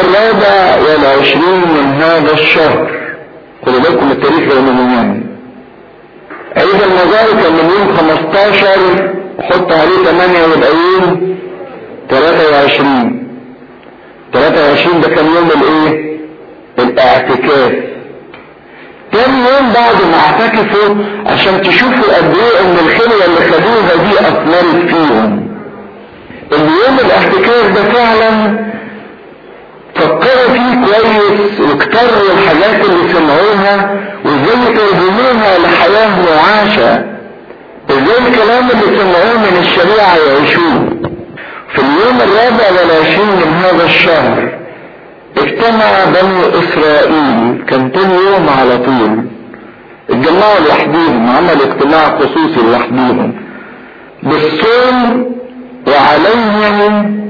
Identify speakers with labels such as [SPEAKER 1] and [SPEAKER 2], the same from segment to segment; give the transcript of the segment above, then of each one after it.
[SPEAKER 1] الرابع والعشرين من هذا الشهر خلوا بالكم التاريخ يوميا عيد المزار كان من يوم 15 حط عليه 8 يبقى يوم 23 23 ده كان يوم الايه الاعتكاف تاني يوم بعد ما اعتكفوا عشان تشوفوا قد ايه ان الخلوه اللي خدوها دي اثمرت فيهم اليوم الاعتكاف ده فعلا فكروا فيه كويس واكتروا الحاجات اللي سمعوها وازاي يترجموها لحياه معاشه ازاي الكلام اللي سمعوه من الشريعه يعيشوه في اليوم الرابع والعشرين من هذا الشهر اجتمع بنو اسرائيل كان تاني يوم على طول اتجمعوا لوحديهم عملوا اجتماع خصوصي لوحديهم بالصوم وعليهم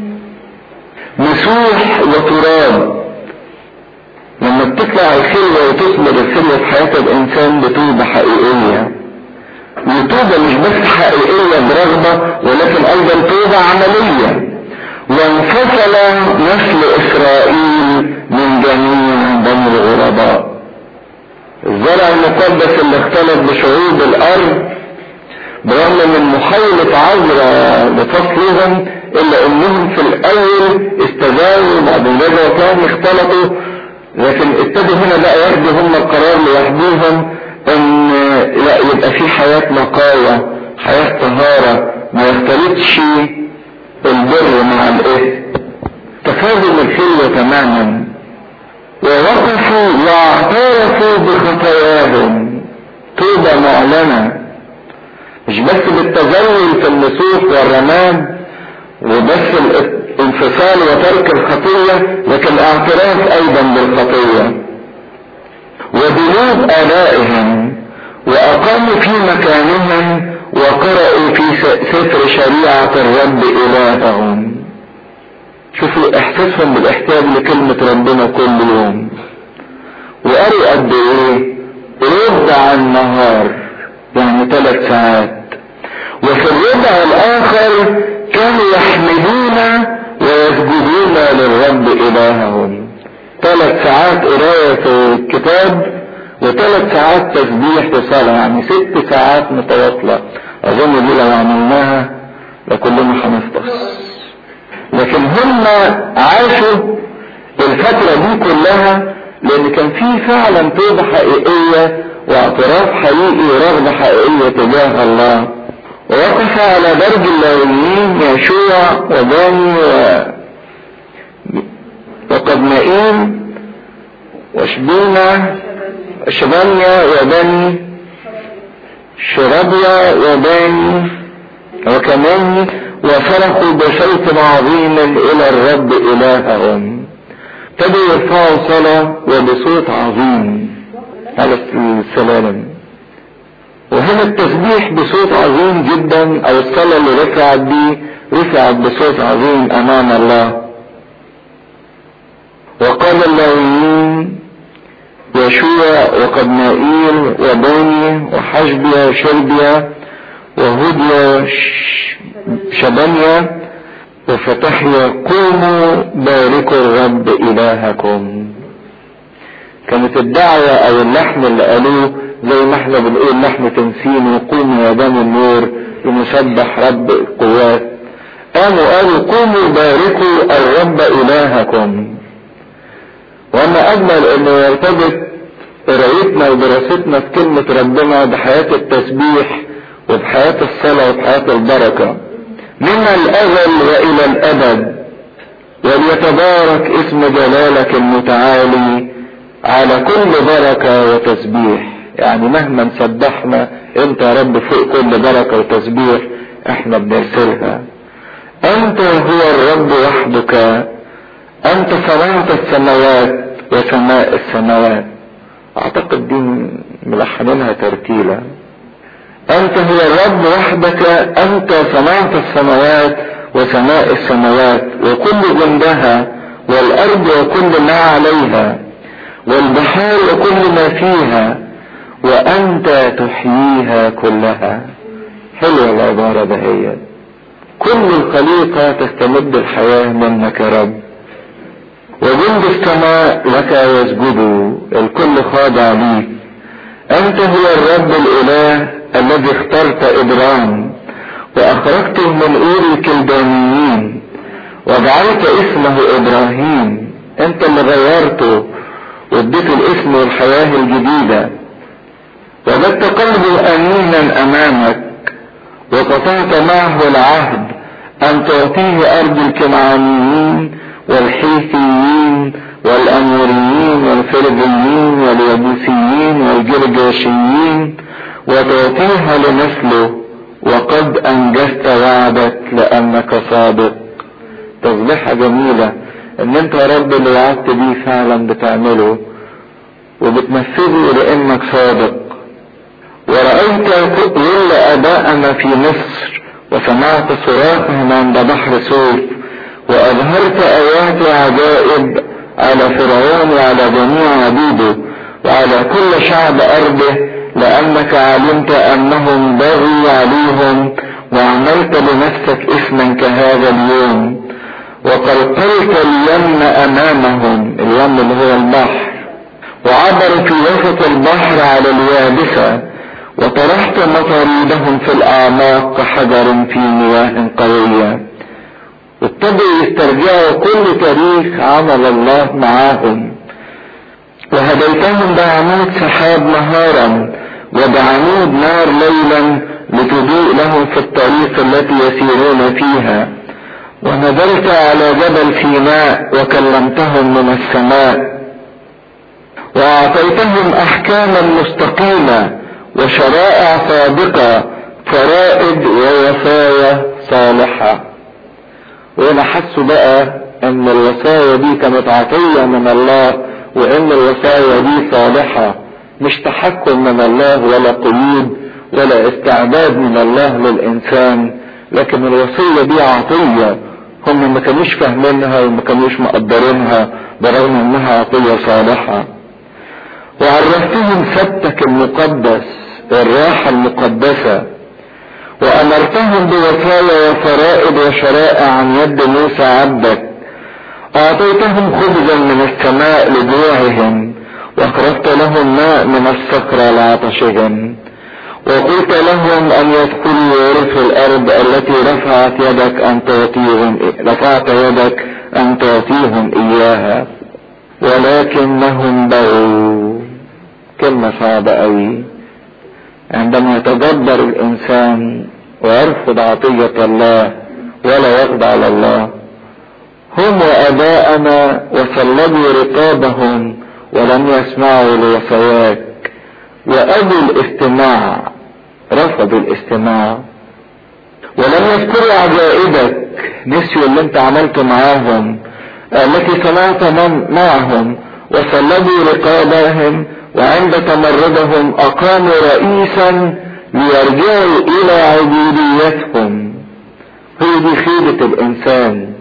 [SPEAKER 1] مسوح وتراب لما بتطلع الخلوة وتثمر الخلوة في حياة الإنسان بتوبة حقيقية وتوبة مش بس حقيقية برغبة ولكن أيضا توبة عملية وانفصل نسل إسرائيل من جميع بني الغرباء الزرع المقدس اللي اختلط بشعوب الأرض برغم من محاولة عذرة لفصلهم إلا إنهم في الأول استجابوا بعد رجعوا تاني اختلطوا لكن ابتدوا هنا بقى ياخدوا هم القرار لوحدهم ان لا يبقى في حياة نقايا حياة طهارة ما يختلطش البر مع الاثم تفاهم الخلوة تماما ووقفوا واعترفوا بخطاياهم توبة معلنة مش بس بالتزول في النسوح والرماد وبس الانفصال وترك الخطية لكن اعتراف ايضا بالخطية وذنوب آبائهم وأقاموا في مكانهم وقرأوا في سفر شريعة الرب إلههم شوفوا إحساسهم بالاحتياج لكلمة ربنا كل يوم وقروا قد إيه ربع النهار يعني ثلاث ساعات وفي الربع الآخر كانوا يحمدون ويسجدون للرب إلههم ثلاث ساعات قراية في الكتاب وثلاث ساعات تسبيح في صلاة يعني ست ساعات متواصلة أظن دي لو عملناها لكلنا هنفطس لكن هم عاشوا الفترة دي كلها لأن كان في فعلا توبة حقيقية واعتراف حقيقي ورغبة حقيقية تجاه الله ووقف على درج اللاويين يشوع وباني و... وقبنائيل وشبينة شبانيا وبني شربيا وبني وكمان وصرخوا بصوت عظيم الى الرب الههم ابتدوا يرفعوا صلاة وبصوت عظيم على السلالم وهنا التسبيح بصوت عظيم جدا او الصلاة اللي رفعت دي رفعت بصوت عظيم امام الله وقال اللاويين يشوع وقبنائيل وباني وحشبيا وشربيا وهديا شبنيا وفتحيا قوموا باركوا الرب إلهكم كانت الدعوة أو اللحن اللي قالوه زي ما احنا بنقول لحن تنسين وقوموا يا بني النور لنسبح رب القوات قاموا قالوا قوموا باركوا الرب إلهكم وما اجمل انه يرتبط قرايتنا ودراستنا في كلمة ربنا بحياة التسبيح وبحياة الصلاة وبحياة البركة من الازل والى الابد وليتبارك اسم جلالك المتعالي على كل بركة وتسبيح يعني مهما سبحنا انت يا رب فوق كل بركة وتسبيح احنا بنرسلها انت هو الرب وحدك انت صنعت السماوات وسماء السماوات اعتقد دي ملحنينها ترتيلة انت هو الرب وحدك انت صنعت السماوات وسماء السماوات وكل جندها والارض وكل ما عليها والبحار وكل ما فيها وانت تحييها كلها حلوة العبارة دهيت كل الخليقة تستمد الحياة منك يا رب وجزء جند السماء لك يسجدوا الكل خاضع ليك انت هو الرب الاله الذي اخترت ابرام واخرجته من اور الكلدانيين وجعلت اسمه ابراهيم انت اللي غيرته واديته الاسم والحياة الجديدة وجدت قلبه امينا امامك وقطعت معه العهد ان تعطيه ارض الكنعانيين والحيثيين والاموريين والفربيين واليبوسيين والجرجاشيين وتعطيها لنسله وقد انجزت وعدك لانك صادق تصبيحة جميلة ان انت يا رب اللي وعدت بيه فعلا بتعمله وبتنفذه لانك صادق ورأيت ظل اباءنا في مصر وسمعت صراخهم عند بحر سوف واظهرت ايات وعجائب على فرعون وعلى جميع عبيده وعلى كل شعب ارضه لانك علمت انهم بغوا عليهم وعملت لنفسك اسما كهذا اليوم وقلقلت اليم امامهم اليم اللي هو البحر وعبروا في وسط البحر على اليابسة وطرحت مطاريدهم في الاعماق كحجر في مياه قوية وابتدوا يسترجعوا كل تاريخ عمل الله معاهم وهديتهم بعمود سحاب نهارا وبعمود نار ليلا لتضيء لهم في الطريق التي يسيرون فيها ونزلت على جبل سيناء وكلمتهم من السماء واعطيتهم احكاما مستقيمة وشرائع صادقة فرائد ووصايا صالحة وهنا حسوا بقى ان الوصايا دي كانت عطية من الله وان الوصايا دي صالحة مش تحكم من الله ولا قيود ولا استعداد من الله للانسان لكن الوصية دي عطية هم ما كانوش فاهمينها وما كانوش مقدرينها برغم انها عطية صالحة وعرفتهم سبتك المقدس الراحة المقدسة وامرتهم بوصايا وفرائض وشرائع عن يد موسى عبدك اعطيتهم خبزا من السماء لجوعهم واخرجت لهم ماء من الصخرة لعطشهم وقلت لهم ان يدخلوا ويرثوا الارض التي رفعت يدك ان تعطيهم رفعت يدك ان تعطيهم اياها ولكنهم بغوا كلمة صعبة قوي عندما يتجبر الانسان ويرفض عطية الله ولا يخضع لله هم واباءنا وصلبوا رقابهم ولم يسمعوا لوصاياك وابوا الاستماع رفضوا الاستماع ولم يذكروا عجائبك نسيوا اللي انت عملته معاهم التي صنعت معهم وصلبوا رقابهم وعند تمردهم اقاموا رئيسا ليرجعوا الى عبوديتهم هي دي خيبة الانسان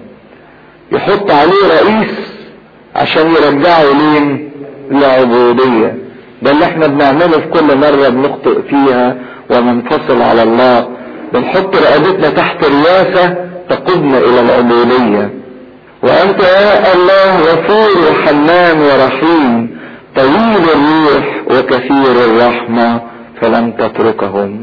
[SPEAKER 1] يحط عليه رئيس عشان يرجعه لين لعبودية ده اللي احنا بنعمله في كل مرة بنخطئ فيها وننفصل على الله بنحط رقبتنا تحت رياسة تقودنا الى العبودية وانت يا الله غفور وحنان ورحيم طويل الروح وكثير الرحمة فلم تتركهم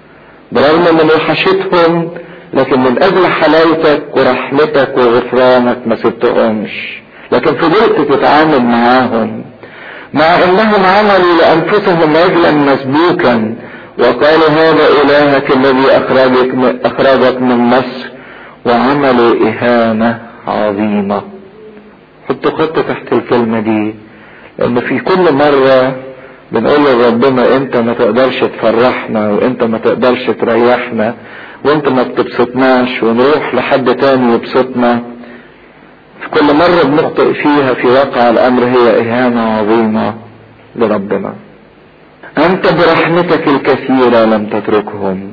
[SPEAKER 1] برغم من وحشتهم لكن من اجل حلاوتك ورحمتك وغفرانك ما سبتهمش لكن فضلت تتعامل معاهم مع انهم عملوا لانفسهم عجلا مسبوكا وقالوا هذا الهك الذي اخرجك اخرجك من مصر وعملوا اهانة عظيمة حطوا خط تحت الكلمة دي لان في كل مرة بنقول لربنا انت ما تقدرش تفرحنا وانت ما تقدرش تريحنا وانت ما بتبسطناش ونروح لحد تاني يبسطنا في كل مرة بنخطئ فيها في واقع الامر هي اهانة عظيمة لربنا انت برحمتك الكثيرة لم تتركهم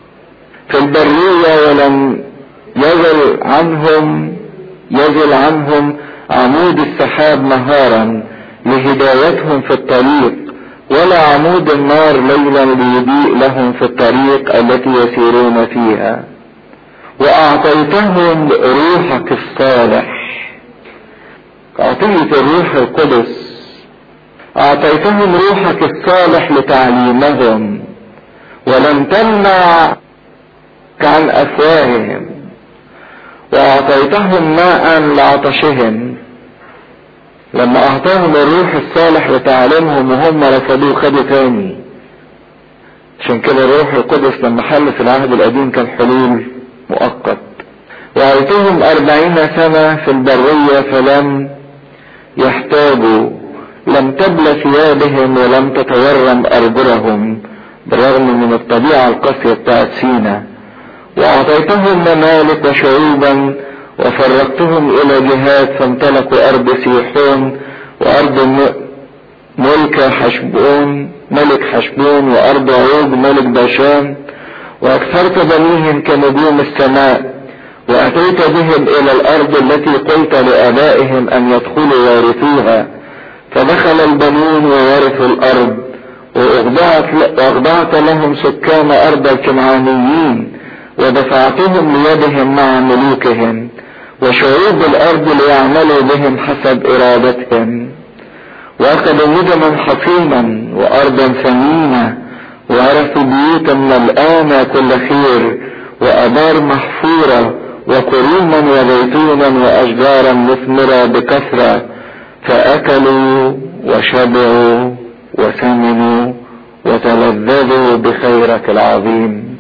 [SPEAKER 1] في البرية ولم يزل عنهم يزل عنهم عمود السحاب نهارا لهدايتهم في الطريق ولا عمود النار ليلا ليضيء لهم في الطريق التي يسيرون فيها واعطيتهم روحك الصالح عطية الروح القدس اعطيتهم روحك الصالح لتعليمهم ولم تمنع عن افواههم واعطيتهم ماء لعطشهم لما اعطاهم الروح الصالح لتعليمهم وهم رفضوه خدوا تاني عشان كده الروح القدس لما حل في العهد القديم كان حلول مؤقت وعيتهم أربعين سنة في البرية فلم يحتاجوا لم تبل ثيابهم ولم تتورم أرجلهم بالرغم من الطبيعة القاسية بتاعت سينا وأعطيتهم ممالك وشعوبا وفرقتهم إلى جهات فامتلكوا أرض سيحون وأرض ملك حشبون ملك حشبون وأرض عوج ملك باشان وأكثرت بنيهم كنجوم السماء وأتيت بهم إلى الأرض التي قلت لآبائهم أن يدخلوا وارثوها فدخل البنون وورثوا الأرض وأخضعت, وأخضعت لهم سكان أرض الكنعانيين ودفعتهم ليدهم مع ملوكهم وشعوب الأرض ليعملوا بهم حسب إرادتهم وأخذوا نجما حصينا وأرضا ثمينة وعرفوا بيوتا ملآنة كل خير وأبار محفورة وكروما وزيتونا وأشجارا مثمرة بكثرة فأكلوا وشبعوا وثمنوا وتلذذوا بخيرك العظيم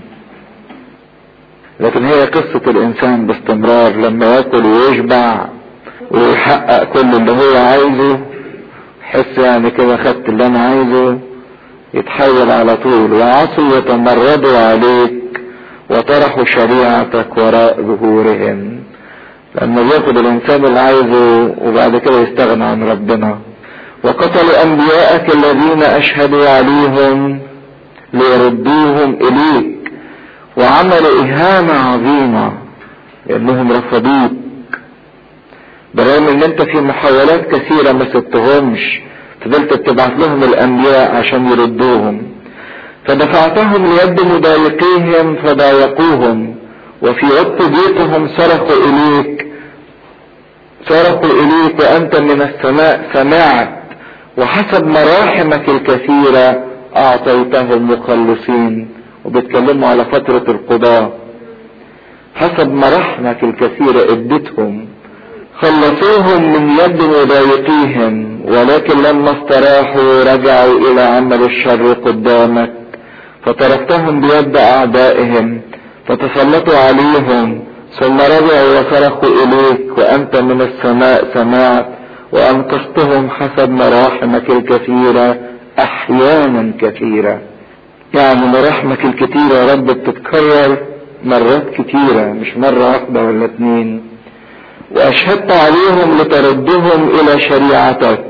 [SPEAKER 1] لكن هي قصة الإنسان باستمرار لما يأكل ويشبع ويحقق كل اللي هو عايزه حس يعني كده خدت اللي أنا عايزه يتحول على طول وعصوا وتمردوا عليك وطرحوا شريعتك وراء ظهورهم لأنه بياخد الإنسان اللي عايزه وبعد كده يستغنى عن ربنا وقتلوا أنبياءك الذين أشهدوا عليهم ليردوهم إليك وعملوا إهانة عظيمة لأنهم رفضوك بالرغم ان انت في محاولات كثيرة ما سبتهمش فضلت تبعت لهم الانبياء عشان يردوهم فدفعتهم ليد مضايقيهم فضايقوهم وفي وقت بيتهم صرخوا اليك صرخوا اليك وانت من السماء سمعت وحسب مراحمك الكثيرة اعطيتهم مخلصين وبيتكلموا على فترة القضاء حسب مراحمك الكثيرة اديتهم خلصوهم من يد مضايقيهم ولكن لما استراحوا رجعوا الى عمل الشر قدامك فتركتهم بيد اعدائهم فتسلطوا عليهم ثم رجعوا وصرخوا اليك وانت من السماء سمعت وانقذتهم حسب مراحمك الكثيرة احيانا كثيرة يعني مراحمك الكثيرة يا رب بتتكرر مرات كثيرة مش مرة واحدة ولا اتنين واشهدت عليهم لتردهم الى شريعتك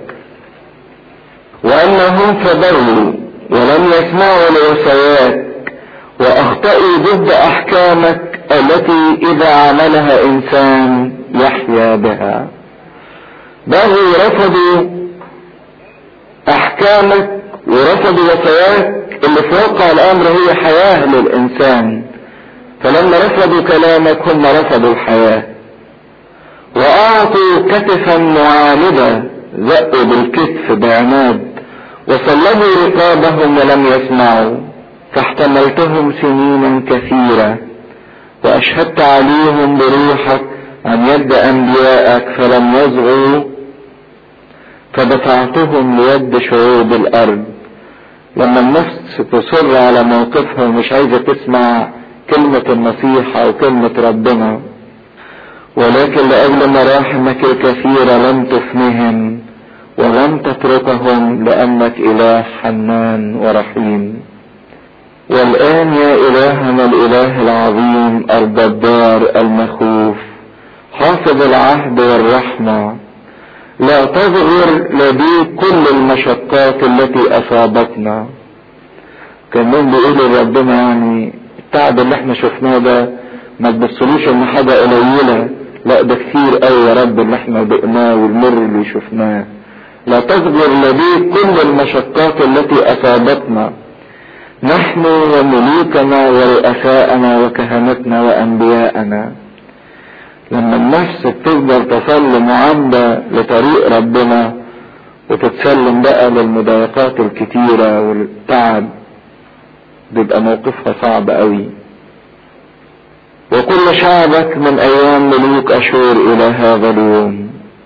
[SPEAKER 1] وانهم فبروا ولم يسمعوا لوصاياك واخطأوا ضد احكامك التي اذا عملها انسان يحيا بها بغوا رفضوا احكامك ورفضوا وصاياك اللي في واقع الامر هي حياة للانسان فلما رفضوا كلامك هم رفضوا الحياة واعطوا كتفا معاندة زقوا بالكتف بعناد وسلموا رقابهم ولم يسمعوا فاحتملتهم سنينا كثيرة واشهدت عليهم بروحك عن يد انبيائك فلم يصغوا فدفعتهم ليد شعوب الارض لما النفس تصر على موقفها ومش عايزة تسمع كلمة النصيحة وكلمة ربنا ولكن لأجل مراحمك الكثيرة لم تفنهم ولم تتركهم لأنك إله حنان ورحيم والآن يا إلهنا الإله العظيم الجبار المخوف حافظ العهد والرحمة لا تظهر لديك كل المشقات التي أصابتنا كمان بيقولوا ربنا يعني التعب اللي احنا شفناه ده ما تبصلوش ان حاجة قليلة لا ده كتير قوي يا رب اللي احنا ضقناه والمر اللي شفناه لا تصبر لديك كل المشقات التي اصابتنا نحن وملوكنا ورؤساءنا وكهنتنا وانبياءنا لما النفس بتفضل تصلي معاندة لطريق ربنا وتتسلم بقى للمضايقات الكتيرة والتعب بيبقى موقفها صعب قوي وكل شعبك من ايام ملوك اشور الى هذا اليوم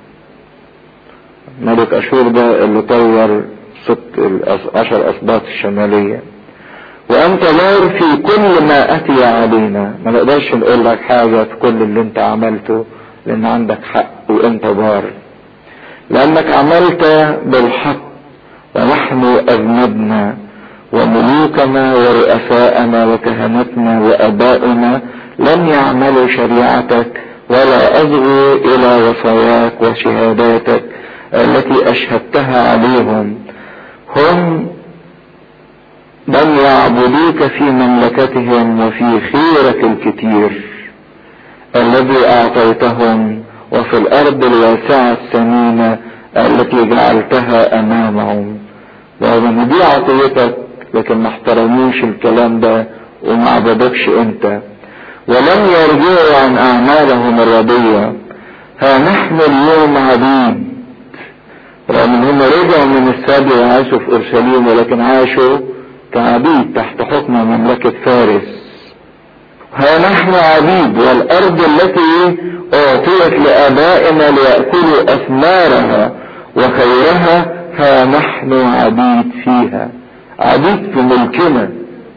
[SPEAKER 1] ملك اشور ده اللي طور ست العشر اسباط الشمالية وانت نار في كل ما اتي علينا ما نقدرش نقول لك حاجة في كل اللي انت عملته لان عندك حق وانت بار لانك عملت بالحق ونحن اذنبنا وملوكنا ورؤساءنا وكهنتنا واباؤنا لم يعملوا شريعتك ولا اصغوا الى وصاياك وشهاداتك التي اشهدتها عليهم هم من يعبدوك في مملكتهم وفي خيرك الكتير الذي اعطيتهم وفي الارض الواسعة الثمينة التي جعلتها امامهم رغم دي عطيتك لكن ما احترموش الكلام ده وما عبدكش انت ولم يرجعوا عن اعمالهم الردية ها نحن اليوم عبيد رغم ان هم رجعوا من السبي وعاشوا في اورشليم ولكن عاشوا كعبيد تحت حكم مملكة فارس ها نحن عبيد والارض التي اعطيت لابائنا ليأكلوا اثمارها وخيرها ها نحن عبيد فيها عبيد في ملكنا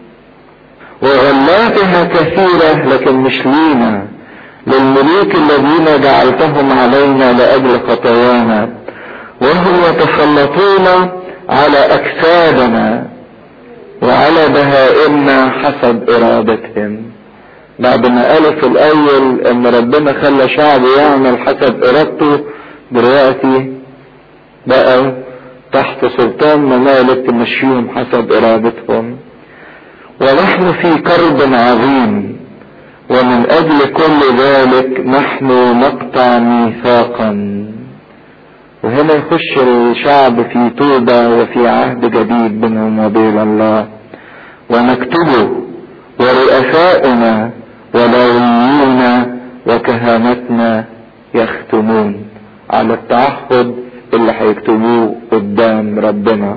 [SPEAKER 1] وغلاتها كثيرة لكن مش لينا للملوك الذين جعلتهم علينا لأجل خطايانا وهم يتسلطون على أجسادنا وعلى بهائمنا حسب إرادتهم بعد ما قالوا في الأول إن ربنا خلى شعبه يعمل حسب إرادته دلوقتي بقى تحت سلطان ممالك تمشيهم حسب إرادتهم ونحن في كرب عظيم ومن اجل كل ذلك نحن نقطع ميثاقا وهنا يخش الشعب في توبة وفي عهد جديد بينهم وبين الله ونكتبه ورؤساؤنا ولويون وكهانتنا يختمون على التعهد اللي هيكتبوه قدام ربنا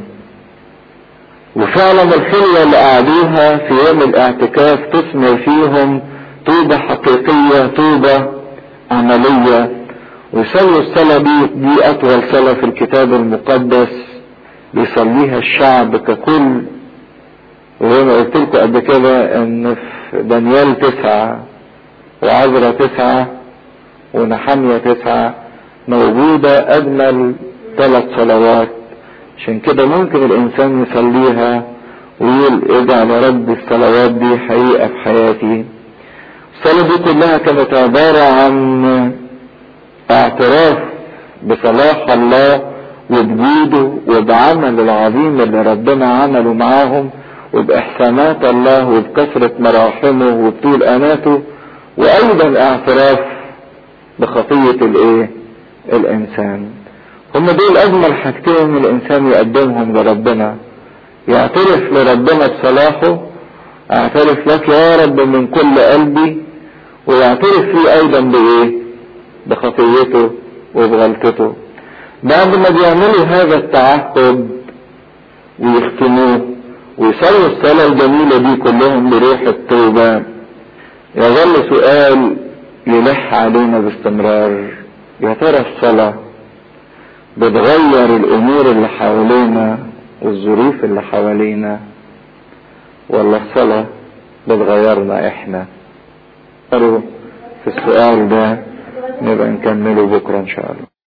[SPEAKER 1] وفعلا الخلوة اللي قعدوها في يوم الاعتكاف تثمر فيهم توبة حقيقية توبة عملية ويصلوا الصلاة دي دي أطول صلاة في الكتاب المقدس بيصليها الشعب ككل وزي ما قلت لكم قبل كده ان في دانيال تسعة وعذرة تسعة ونحمية تسعة موجودة أجمل ثلاث صلوات عشان كده ممكن الانسان يصليها ويقول اجعل يا رب الصلوات دي حقيقة في حياتي الصلاة دي كلها كانت عبارة عن اعتراف بصلاح الله وبجوده وبعمل العظيم اللي ربنا عمله معاهم وبإحسانات الله وبكثرة مراحمه وبطول أناته وأيضا اعتراف بخطية الإيه؟ الإنسان هم دول اجمل حاجتين الانسان يقدمهم لربنا يعترف لربنا بصلاحه اعترف لك يا رب من كل قلبي ويعترف فيه ايضا بايه بخطيته وبغلطته بعد ما بيعملوا هذا التعهد ويختموه ويصلوا الصلاة الجميلة دي كلهم بروح التوبة يظل سؤال يلح علينا باستمرار يا ترى الصلاه بتغير الامور اللي حوالينا والظروف اللي حوالينا ولا الصلاة بتغيرنا احنا في السؤال ده نبقى نكمله بكرة ان شاء الله